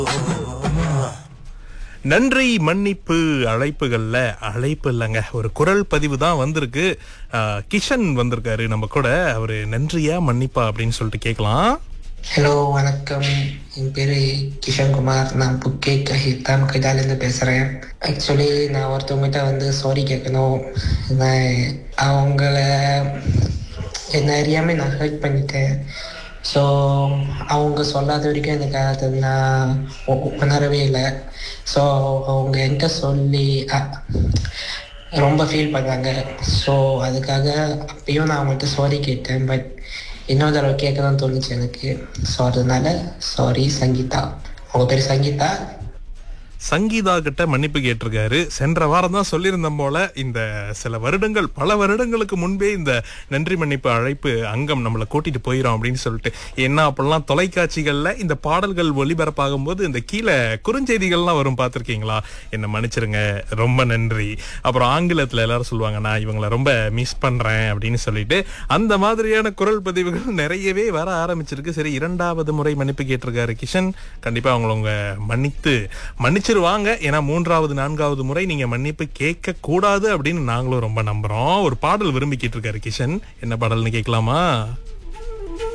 நன்றி மன்னிப்பு அழைப்புகள்ல அழைப்பு இல்லைங்க ஒரு குரல் பதிவு தான் வந்திருக்கு ஆஹ், கிஷன் வந்திருக்காரு நம்ம கூட அவரு நன்றியா மன்னிப்பா அப்படின்னு சொல்லிட்டு கேட்கலாம் ஹலோ வணக்கம் என் பேர் கிஷன்குமார் நான் புக்கே ஹித்தாம் கைதாலேருந்து பேசுகிறேன் ஆக்சுவலி நான் ஒருத்தவங்ககிட்ட வந்து சாரி கேட்கணும் நான் அவங்கள என்ன அறியாமல் நான் ஹர்ட் பண்ணிட்டேன் ஸோ அவங்க சொல்லாத வரைக்கும் எனக்கு அதை நான் உ- உணரவே இல்லை ஸோ அவங்க என்கிட்ட சொல்லி அ- ரொம்ப ஃபீல் பண்ணாங்க ஸோ அதுக்காக அப்பயும் நான் அவங்கள்ட்ட சாரி கேட்டேன் பட் இன்னொரு தடவை கேட்கணும்னு தோணுச்சு எனக்கு ஸோ அதனால சாரி சங்கீதா அவங்க பேர் சங்கீதா சங்கீதா கிட்ட மன்னிப்பு கேட்டிருக்காரு சென்ற வாரம் தான் சொல்லியிருந்தோம் போல இந்த சில வருடங்கள் பல வருடங்களுக்கு முன்பே இந்த நன்றி மன்னிப்பு அழைப்பு அங்கம் நம்மளை கூட்டிட்டு போயிடும் அப்படின்னு சொல்லிட்டு என்ன அப்பெல்லாம் தொலைக்காட்சிகள்ல இந்த பாடல்கள் ஒளிபரப்பாகும் போது இந்த கீழே குறுஞ்செய்திகள்லாம் வரும் பார்த்திருக்கீங்களா என்ன மன்னிச்சிருங்க ரொம்ப நன்றி அப்புறம் ஆங்கிலத்துல எல்லாரும் சொல்லுவாங்க நான் இவங்களை ரொம்ப மிஸ் பண்றேன் அப்படின்னு சொல்லிட்டு அந்த மாதிரியான குரல் பதிவுகள் நிறையவே வர ஆரம்பிச்சிருக்கு சரி இரண்டாவது முறை மன்னிப்பு கேட்டிருக்காரு கிஷன் கண்டிப்பா அவங்கள உங்க மன்னித்து மன்னிச்சிருவாங்க ஏன்னா மூன்றாவது நான்காவது முறை நீங்க மன்னிப்பு கேட்க கூடாது அப்படின்னு நாங்களும் ரொம்ப நம்புறோம் ஒரு பாடல் விரும்பி கேட்டிருக்காரு கிஷன் என்ன பாடல்னு கேட்கலாமா